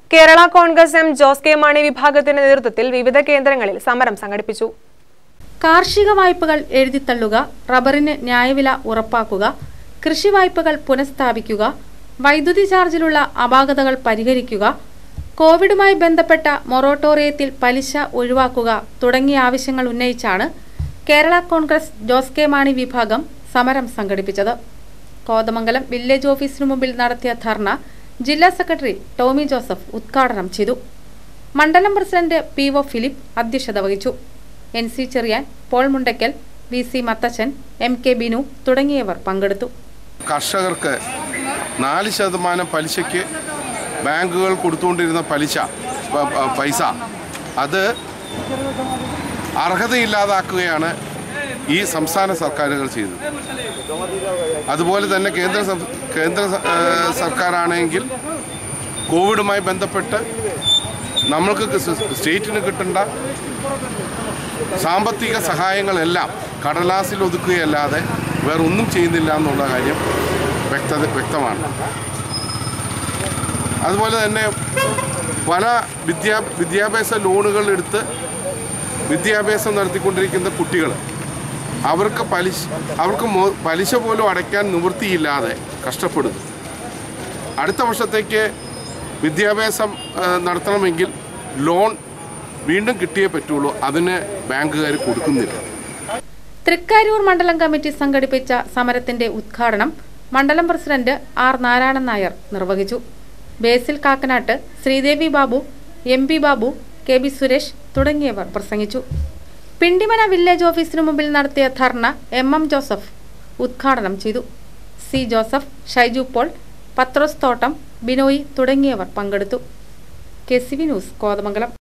Kerala Congress M Jose K Mani വിഭാഗത്തിന്റെ നേതൃത്വത്തിൽ വിവിധ കേന്ദ്രങ്ങളിൽ സമരം സംഘടിപ്പിച്ചു കാർഷിക വായ്പകൾ എഴുതിത്തള്ളുക റബ്ബറിന് ന്യായവില ഉറപ്പാക്കുക കൃഷി വായ്പകൾ പുനഃസ്ഥാപിക്കുക വൈദ്യുതി ചാർജിലുള്ള അപാകതകൾ പരിഹരിക്കുക കോവിഡുമായി ബന്ധപ്പെട്ട മൊറട്ടോറിയത്തിൽ പലിശ ഒഴിവാക്കുക തുടങ്ങിയ ആവശ്യങ്ങൾ ഉന്നയിച്ചാണ് കേരള കോൺഗ്രസ് ജോസ് കെ മാണി വിഭാഗം സമരം സംഘടിപ്പിച്ചത് കോതമംഗലം വില്ലേജ് ഓഫീസിനു മുമ്പിൽ നടത്തിയ ധർണ ജില്ലാ സെക്രട്ടറി ടോമി ജോസഫ് ഉദ്ഘാടനം ചെയ്തു മണ്ഡലം പ്രസിഡന്റ് പി ഒ ഫിലിപ്പ് അധ്യക്ഷത വഹിച്ചു N C Cherian Paul Mundakkal V C Mathachan M K Binu തുടങ്ങിയവർ പങ്കെടുത്തു കർഷകർക്ക് നാല് ശതമാനം പലിശയ്ക്ക് ബാങ്കുകൾ കൊടുത്തുകൊണ്ടിരുന്ന പലിശ പ- പ- പൈസ അത് അർഹതയില്ലാതാക്കുകയാണ് ഈ സംസ്ഥാന സർക്കാരുകൾ ചെയ്തത് അതുപോലെ തന്നെ കേന്ദ്ര സം- കേന്ദ്ര സ- ഏഹ് സർക്കാരാണെങ്കിൽ കോവിഡുമായി ബന്ധപ്പെട്ട് നമ്മൾക്ക് സ് സ്റ്റേറ്റിന് കിട്ടേണ്ട സാമ്പത്തിക സഹായങ്ങളെല്ലാം കടലാസിൽ ഒതുക്കുകയല്ലാതെ വേറൊന്നും ചെയ്യുന്നില്ല എന്നുള്ള കാര്യം വ്യക്തത വ്യക്തമാണ് അതുപോലെ തന്നെ പല വിദ്യാ വിദ്യാഭ്യാസ ലോണുകൾ എടുത്ത് വിദ്യാഭ്യാസം നടത്തിക്കൊണ്ടിരിക്കുന്ന കുട്ടികൾ അവർക്ക് പലിശ അവർക്ക് മോ- പലിശ പോലും അടയ്ക്കാൻ നിവൃത്തിയില്ലാതെ കഷ്ടപ്പെടുന്നു അടുത്ത വർഷത്തേക്ക് വിദ്യാഭ്യാസം ആ, നടത്തണമെങ്കിൽ ലോൺ വീണ്ടും കിട്ടിയേ പറ്റുള്ളൂ അതിന് ബാങ്കുകാർ കൊടുക്കുന്നില്ല തൃക്കാരൂർ മണ്ഡലം കമ്മിറ്റി സംഘടിപ്പിച്ച സമരത്തിന്റെ ഉദ്ഘാടനം മണ്ഡലം പ്രസിഡന്റ് ആർ നാരായണൻ നായർ നിർവഹിച്ചു Basil Kakkanattu Sreedevi Babu M P Babu K B Suresh തുടങ്ങിയവർ പ്രസംഗിച്ചു പിണ്ടിമന വില്ലേജ് ഓഫീസിനു മുമ്പിൽ നടത്തിയ ധർണ എം എം ജോസഫ് ഉദ്ഘാടനം ചെയ്തു സി ജോസഫ് ഷൈജു പോൾ പത്രോസ് തോട്ടം ബിനോയ് തുടങ്ങിയവർ പങ്കെടുത്തു K C V News Kothamangalam